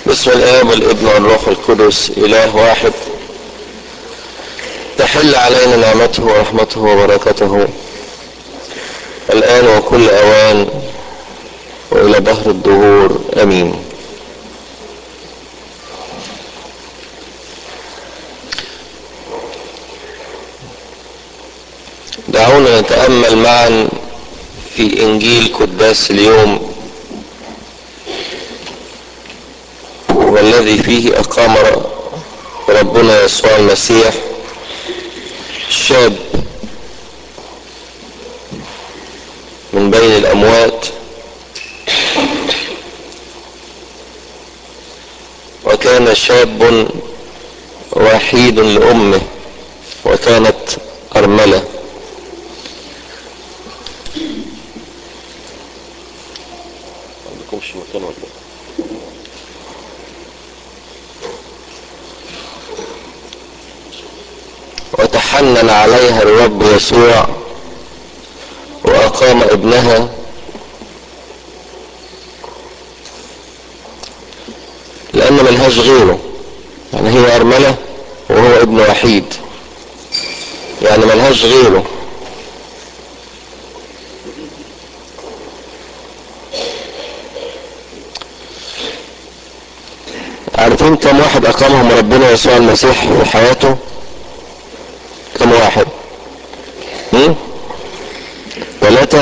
باسم الاب والابن والروح القدس اله واحد تحل علينا نعمته ورحمته وبركته الان وكل اوان والى دهر الدهور امين دعونا نتامل معا في انجيل قداس اليوم والذي فيه اقام ربنا يسوع المسيح شاب من بين الاموات وكان شاب وحيد لامه وكانت ارمله عندكمش مكان ولا وتحنن عليها الرب يسوع واقام ابنها لان ملهاش غيره يعني هي ارمله وهو ابن وحيد يعني ملهاش غيره عارفين كم واحد اقامهم ربنا يسوع المسيح في حياته كم واحد هم؟ ثلاثة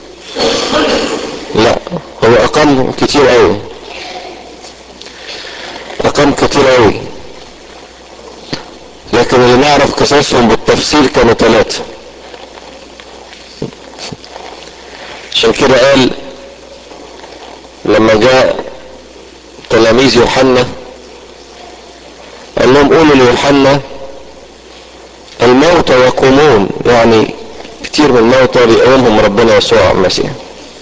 لا هو اقام كتير قوي اقام كتير قوي لكن اللي نعرف قصصهم بالتفصيل كانوا ثلاثة عشان كده قال لما جاء تلاميذ يوحنا قال لهم قولوا ليوحنا الموتى يقومون يعني كتير من الموتى بيقومهم ربنا يسوع المسيح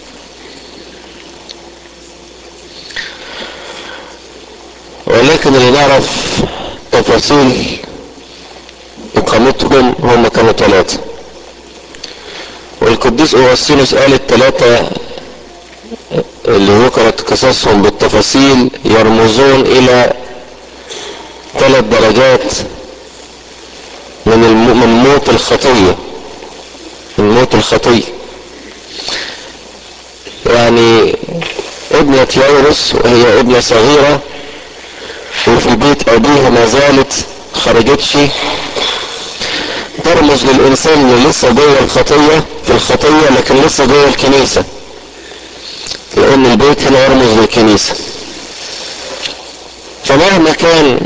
ولكن اللي نعرف تفاصيل اقامتهم هم كانوا ثلاثة والقديس اغسطينوس قال الثلاثة اللي ذكرت قصصهم بالتفاصيل يرمزون الى ثلاث درجات من الم... من موت الخطية من موت الخطية يعني ابنة يورس وهي ابنة صغيرة وفي بيت ابيها ما زالت خرجتش ترمز للانسان اللي لسه جوه الخطية في الخطية لكن لسه جوه الكنيسة لان البيت هنا يرمز للكنيسة فمهما كان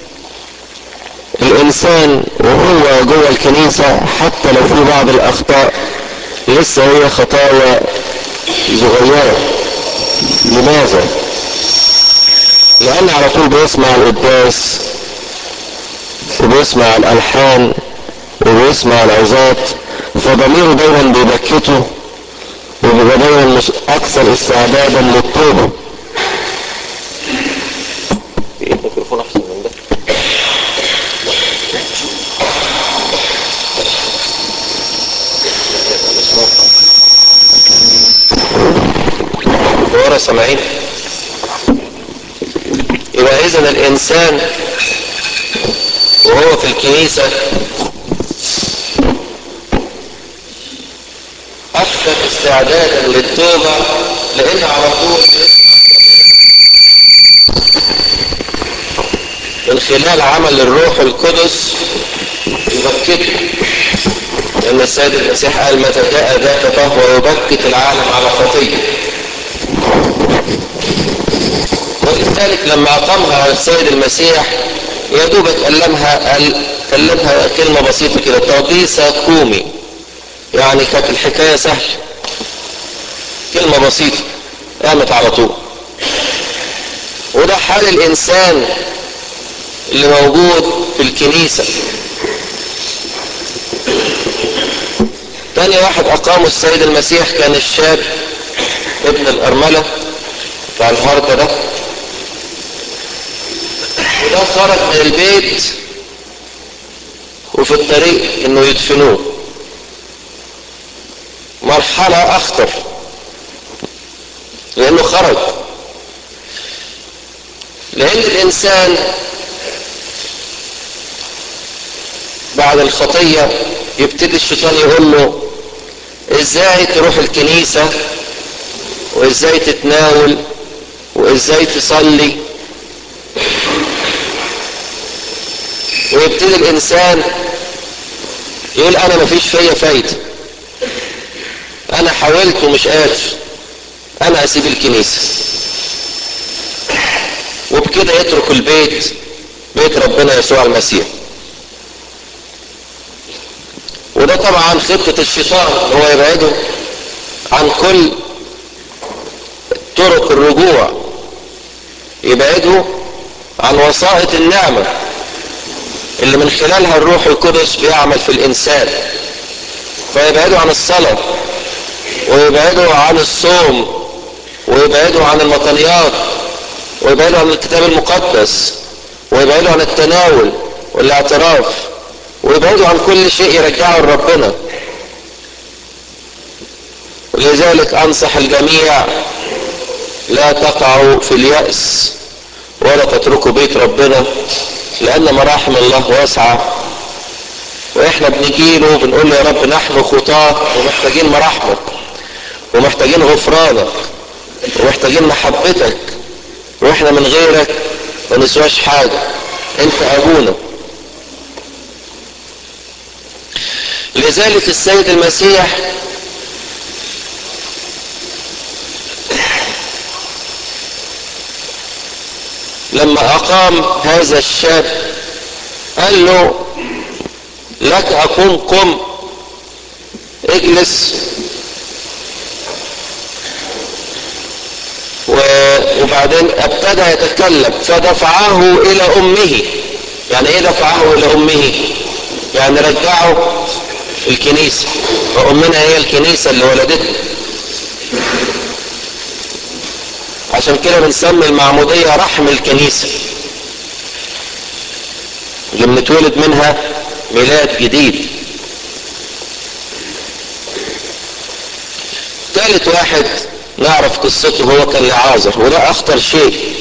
الانسان وهو جوه الكنيسة حتى لو في بعض الاخطاء لسه هي خطايا صغيرة لماذا لان على طول بيسمع القداس وبيسمع الالحان وبيسمع العظات فضميره دايما بيبكته وبيبقى دايما اكثر استعدادا للتوبة في ميكروفون احسن من ده ورا سامعين يبقى اذا الانسان وهو في الكنيسة اكثر استعدادا للتوبة لان على طول من خلال عمل الروح القدس يبكته لان السيد المسيح قال متى جاء ذاك فهو يبكت العالم على خطيه ولذلك لما اقامها السيد المسيح يا دوبك كلمها قال كلمها كلمه بسيطه كده تقيسة قومي يعني كانت الحكايه سهله كلمه بسيطه قامت على طول وده حال الانسان اللي موجود في الكنيسه تاني واحد اقامه السيد المسيح كان الشاب ابن الارمله بتاع الهرطه ده وده خرج من البيت وفي الطريق انه يدفنوه مرحلة اخطر لانه خرج لان الانسان بعد الخطية يبتدي الشيطان يقول له ازاي تروح الكنيسة وازاي تتناول وازاي تصلي ويبتدي الانسان يقول انا مفيش فيا فايدة انا حاولت ومش قادر انا اسيب الكنيسة وبكده يترك البيت بيت ربنا يسوع المسيح وده طبعا خطة الشيطان هو يبعده عن كل طرق الرجوع يبعده عن وسائط النعمة اللي من خلالها الروح القدس بيعمل في الإنسان فيبعده عن الصلاة ويبعده عن الصوم ويبعده عن المطنيات ويبعده عن الكتاب المقدس ويبعده عن التناول والاعتراف ويبعدوا عن كل شيء يرجعه لربنا ولذلك انصح الجميع لا تقعوا في اليأس ولا تتركوا بيت ربنا لان مراحم الله واسعة واحنا بنجيله بنقول له يا رب نحن خطاة ومحتاجين مراحمك ومحتاجين غفرانك ومحتاجين محبتك واحنا من غيرك ما نسواش حاجة انت ابونا لذلك السيد المسيح لما اقام هذا الشاب قال له لك اقوم قم اجلس وبعدين ابتدى يتكلم فدفعه الى امه يعني ايه دفعه الى امه يعني رجعه الكنيسة وأمنا هي الكنيسة اللي ولدتنا عشان كده بنسمي المعمودية رحم الكنيسة اللي بنتولد منها ميلاد جديد ثالث واحد نعرف قصته هو كان لعازر وده أخطر شيء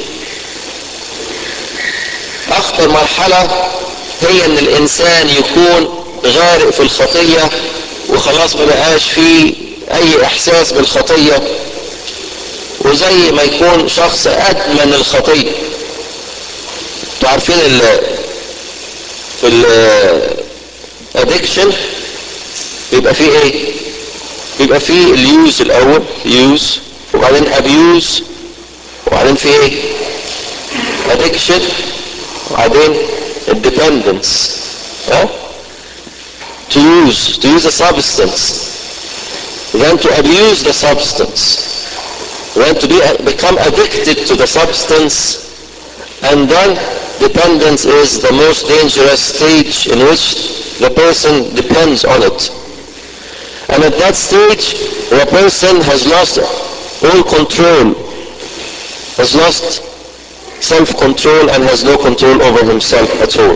أخطر مرحلة هي إن الإنسان يكون غارق في الخطية وخلاص ما بقاش فيه اي احساس بالخطية وزي ما يكون شخص ادمن الخطية انتوا عارفين ال في ال addiction بيبقى فيه ايه بيبقى فيه اليوز الاول يوز وبعدين abuse وبعدين فيه ايه addiction وبعدين الديبندنس ها to use, to use a substance, then to abuse the substance, then to be, become addicted to the substance, and then dependence is the most dangerous stage in which the person depends on it. And at that stage, the person has lost all control, has lost self-control and has no control over himself at all.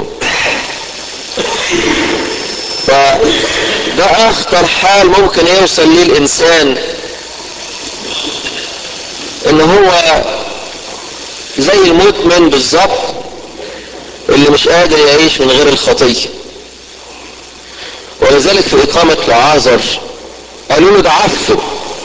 فده اخطر حال ممكن يوصل ليه الانسان ان هو زي المدمن بالظبط اللي مش قادر يعيش من غير الخطية ولذلك في اقامة لعازر قالوا له ده عفو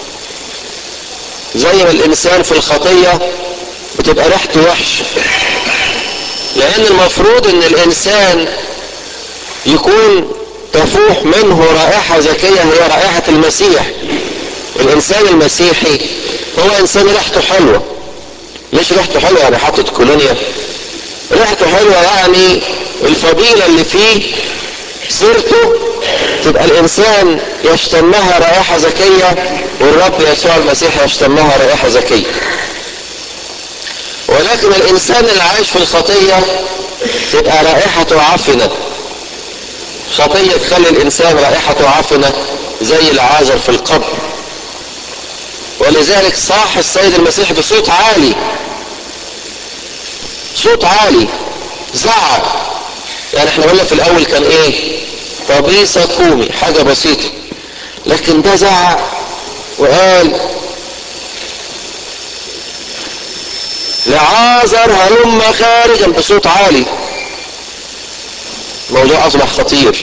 زي ما الانسان في الخطية بتبقى ريحته وحشة لان المفروض ان الانسان يكون تفوح منه رائحة زكية هي رائحة المسيح الإنسان المسيحي هو إنسان ريحته حلوة مش ريحته حلوة يعني حاطط كولونيا ريحته حلوة يعني الفضيلة اللي فيه سيرته تبقى الإنسان يشتمها رائحة زكية والرب يسوع المسيح يشتمها رائحة زكية ولكن الإنسان اللي عايش في الخطية تبقى رائحته عفنة خطية تخلي الإنسان رائحته عفنة زي العازر في القبر ولذلك صاح السيد المسيح بصوت عالي صوت عالي زعق يعني احنا قلنا في الأول كان ايه طبيسة كومي حاجة بسيطة لكن ده زعق وقال لعازر هلم خارجا بصوت عالي الموضوع اصبح خطير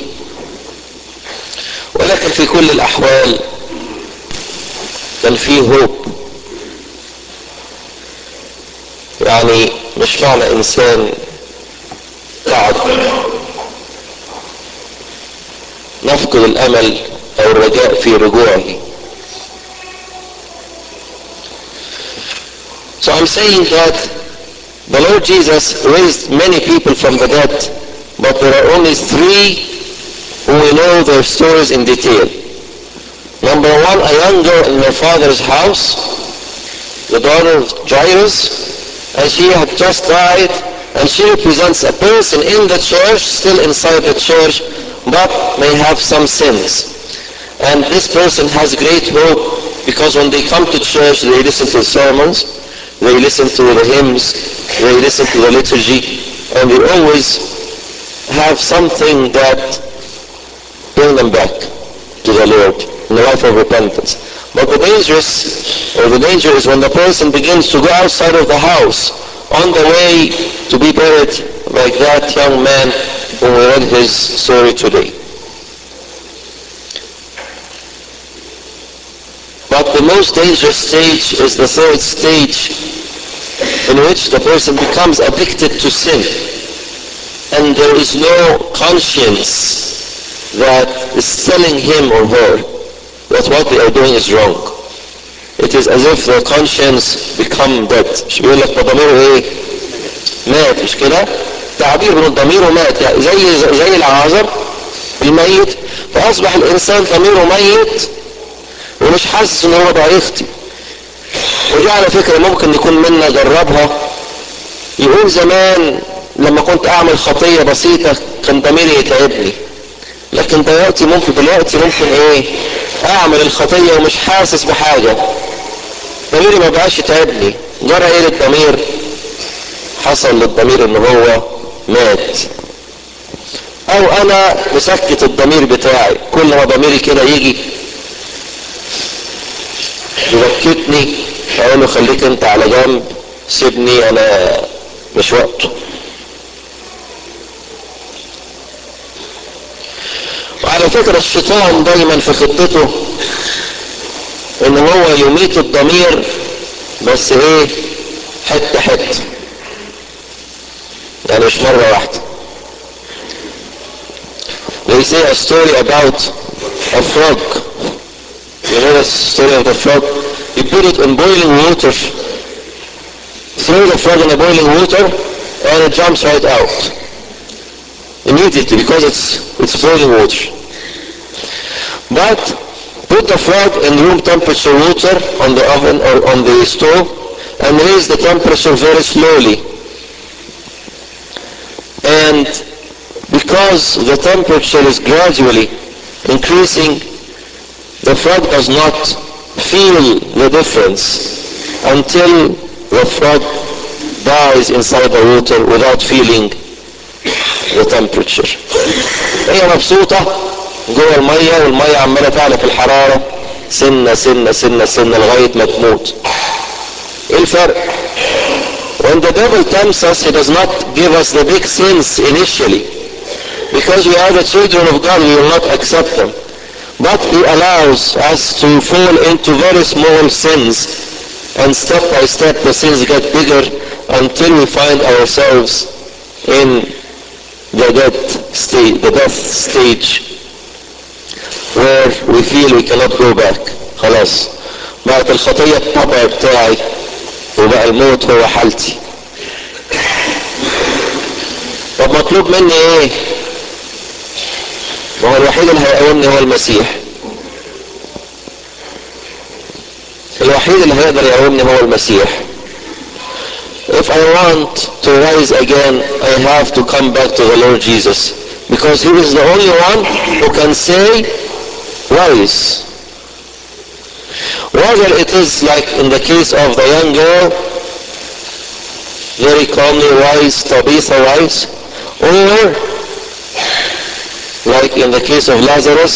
ولكن في كل الاحوال كان فيه هوب يعني مش معنى انسان تعب نفقد الامل او الرجاء في رجوعه So I'm saying that the Lord Jesus raised many people from the dead, but there are only three who we know their stories in detail. Number one, a young girl in her father's house, the daughter of Jairus, and she had just died, and she represents a person in the church, still inside the church, but may have some sins. And this person has great hope because when they come to church, they listen to the sermons, they listen to the hymns, they listen to the liturgy, and they always have something that bring them back to the Lord in the life of repentance. But the dangerous, or the danger is when the person begins to go outside of the house on the way to be buried like that young man who we read his story today. But the most dangerous stage is the third stage in which the person becomes addicted to sin and there is no conscience that is telling him or her that what they are doing is wrong. It is as if their conscience become dead. مش بيقول لك ضميره ايه؟ مات مش كده؟ تعبير من ضميره مات يعني زي زي العازر الميت فاصبح الانسان ضميره ميت ومش حاسس ان هو ده يخطي ودي على فكره ممكن يكون منا جربها يقول زمان لما كنت اعمل خطيه بسيطه كان ضميري يتعبني لكن دلوقتي ممكن دلوقتي ممكن ايه اعمل الخطيه ومش حاسس بحاجه ضميري ما بقاش يتعبني جرى ايه للضمير حصل للضمير ان هو مات او انا مسكت الضمير بتاعي كل ما ضميري كده يجي يبكتني اقول له خليك انت على جنب سيبني انا مش وقته وعلى فكرة الشيطان دايما في خطته ان هو يميت الضمير بس ايه حتة حتة يعني مش مرة واحدة They say a story about a frog. You know the story of the frog? You put it in boiling water, throw the frog in the boiling water, and it jumps right out. Immediately, because it's, it's boiling water. But put the frog in room temperature water on the oven or on the stove and raise the temperature very slowly. And because the temperature is gradually increasing, the frog does not feel the difference until the frog dies inside the water without feeling the temperature. هي مبسوطة جوه المية والمية عمالة تعلى في الحرارة سنة سنة سنة سنة لغاية ما تموت. ايه الفرق؟ When the devil tempts us, he does not give us the big sins initially. Because we are the children of God, we will not accept them. But he allows us to fall into very small sins. And step by step the sins get bigger until we find ourselves in the death stage, the death stage where we feel we cannot go back. خلاص بقت الخطية الطبع بتاعي وبقى الموت هو حالتي طب مطلوب مني ايه ما هو الوحيد اللي هيقومني هو المسيح الوحيد اللي هيقدر يقومني هو المسيح If I want to rise again, I have to come back to the Lord Jesus. Because He is the only one who can say, rise. Whether it is like in the case of the young girl, very calmly rise, Tabitha rise, or like in the case of Lazarus,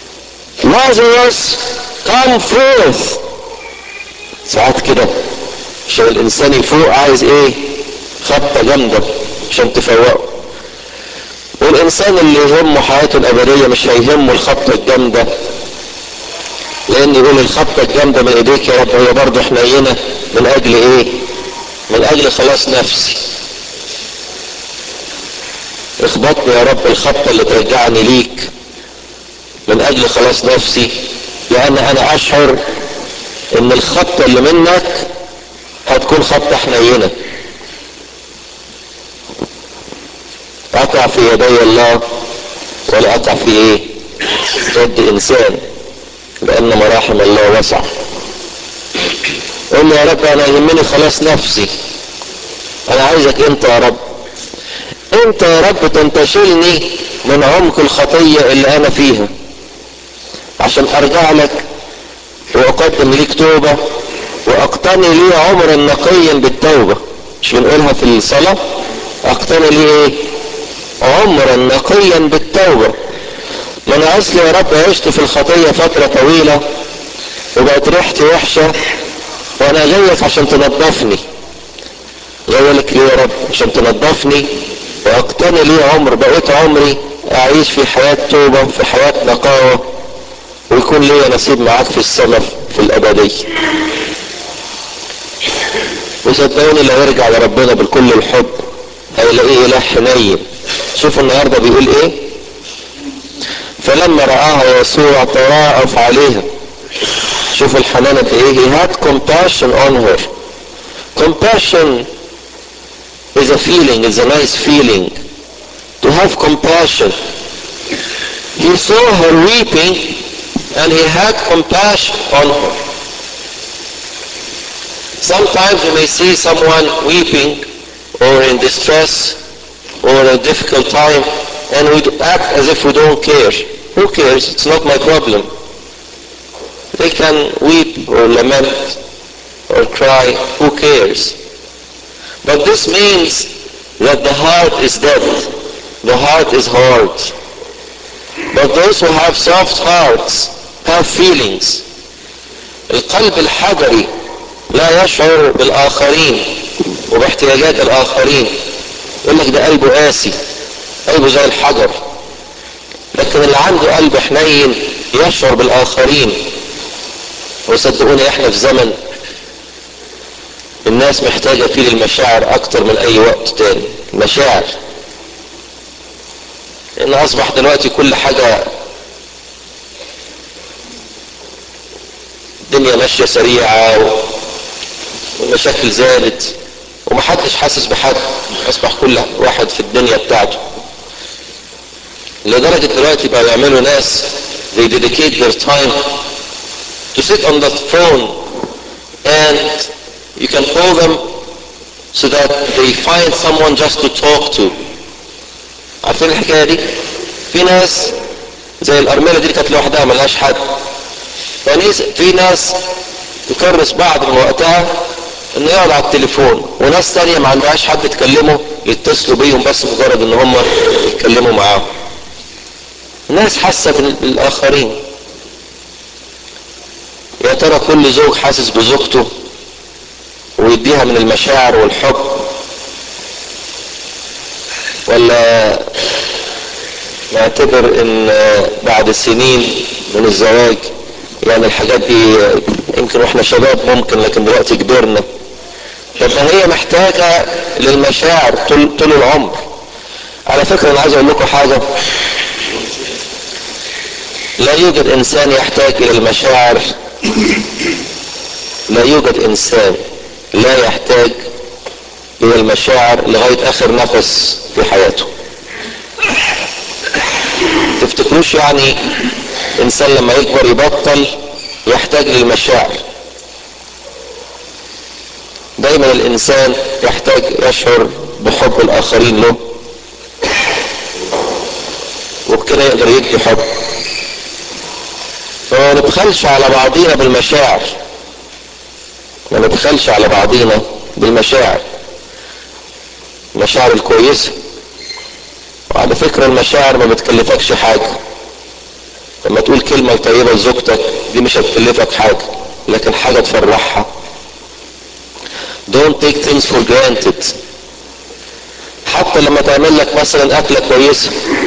Lazarus come forth ساعات كده عشان الانسان يفوق عايز ايه خبطة جامدة عشان تفوقه والانسان اللي يهمه حياته الابدية مش هيهمه الخبطة الجامدة لان يقول الخبطة الجامدة من ايديك يا رب هي برضه حنينة من اجل ايه من اجل خلاص نفسي اخبطني يا رب الخبطة اللي ترجعني ليك من اجل خلاص نفسي لان انا اشعر ان الخبطة اللي منك هتكون خبطة حنينة اقع في يدي الله ولا اقع في ايه يد انسان لان مراحم الله واسعة قول لي يا رب انا يهمني خلاص نفسي انا عايزك انت يا رب انت يا رب تنتشلني من عمق الخطية اللي انا فيها عشان ارجع لك واقدم ليك توبة واقتني لي عمرا نقيا بالتوبة مش بنقولها في الصلاة اقتني لي ايه عمرا نقيا بالتوبة ما انا اصلي يا رب عشت في الخطية فترة طويلة وبقت ريحتي وحشة وانا جايك عشان تنظفني جايلك ليه يا رب عشان تنظفني واقتني لي عمر بقيت عمري اعيش في حياة توبة في حياة نقاوة ويكون لي نصيب معاك في السماء في الابدية وصدقوني لو يرجع لربنا بالكل الحب هيلاقيه اله حنين شوفوا النهارده بيقول ايه فلما رآها يسوع تراءف عليها شوفوا الحنان قد ايه he had compassion on her compassion is a feeling is a nice feeling to have compassion he saw her weeping and he had compassion on her sometimes you may see someone weeping or in distress or a difficult time and we act as if we don't care who cares it's not my problem they can weep or lament or cry who cares but this means that the heart is dead the heart is hard but those who have soft hearts have feelings القلب الحجري لا يشعر بالاخرين وباحتياجات الاخرين يقول لك ده قلبه قاسي قلبه زي الحجر لكن اللي عنده قلب حنين يشعر بالاخرين وصدقوني احنا في زمن الناس محتاجة فيه للمشاعر اكتر من اي وقت تاني مشاعر لان اصبح دلوقتي كل حاجة الدنيا ماشية سريعة والمشاكل زادت ومحدش حاسس بحد اصبح كل واحد في الدنيا بتاعته لدرجة دلوقتي بقى يعملوا ناس they dedicate their time to sit on the phone and you can call them so that they find someone just to talk to عارفين الحكاية دي في ناس زي الأرملة دي كانت لوحدها ملهاش حد فناس في ناس تكرس بعض من وقتها انه يقعد على التليفون وناس تانية ما عندهاش حد تكلمه يتصلوا بيهم بس مجرد ان هم يتكلموا معاهم ناس حاسة بالاخرين يا ترى كل زوج حاسس بزوجته ويديها من المشاعر والحب ولا نعتبر ان بعد سنين من الزواج يعني الحاجات دي يمكن واحنا شباب ممكن لكن دلوقتي كبرنا يبقى هي محتاجة للمشاعر طول, طول العمر على فكرة انا عايز اقول لكم حاجة لا يوجد انسان يحتاج الى المشاعر لا يوجد انسان لا يحتاج الى المشاعر لغاية اخر نفس في حياته تفتكروش يعني انسان لما يكبر يبطل يحتاج للمشاعر دايما الانسان يحتاج يشعر بحب الاخرين له وبكده يقدر يدي حب فما نبخلش على بعضينا بالمشاعر ما نبخلش على بعضينا بالمشاعر المشاعر الكويسة وعلى فكرة المشاعر ما بتكلفكش حاجة لما تقول كلمة طيبة لزوجتك دي مش هتكلفك حاجة لكن حاجة تفرحها don't take things for granted حتى لما تعمل لك مثلا اكلة كويسة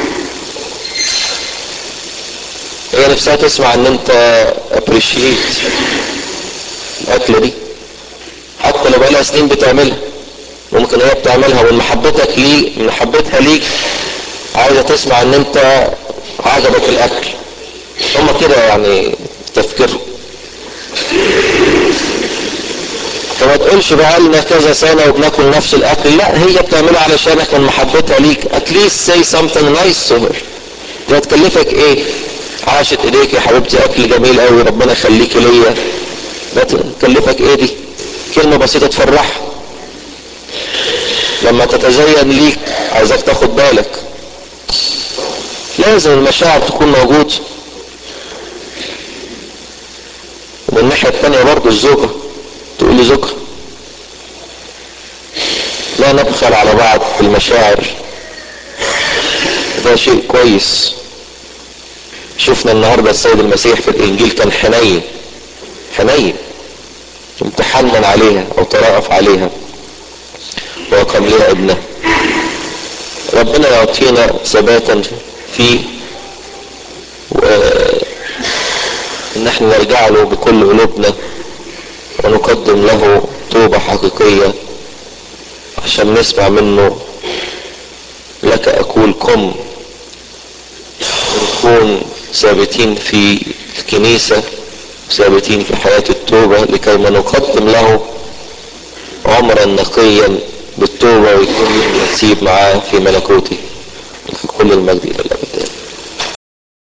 هي نفسها تسمع ان انت appreciate الاكلة دي حتى لو بقالها سنين بتعملها ممكن هي بتعملها ومن محبتك ليه من محبتها ليك عايزة تسمع ان انت عجبك الاكل هما كده يعني تفكيرهم فما تقولش بقى لنا كذا سنة وبناكل نفس الاكل لا هي بتعملها علشانك من محبتها ليك at least say something nice to her دي هتكلفك ايه عاشت ايديك يا حبيبتي اكل جميل قوي ربنا يخليكي ليا ده تكلفك ايه دي كلمة بسيطة تفرحها لما تتزين ليك عايزك تاخد بالك لازم المشاعر تكون موجودة ومن الناحية التانية برضو الزوجة تقول لي زوجها لا نبخل على بعض في المشاعر ده شيء كويس شفنا النهارده السيد المسيح في الانجيل كان حنين حنين امتحنن عليها او ترأف عليها وقام لها ابنه ربنا يعطينا ثباتا فيه وان احنا نرجع له بكل قلوبنا ونقدم له توبة حقيقية عشان نسمع منه لك اقول قم ونكون ثابتين في الكنيسة ثابتين في حياة التوبة لكي ما نقدم له عمرا نقيا بالتوبة ويكون نسيب معاه في ملكوته كل المجد إلى الأبد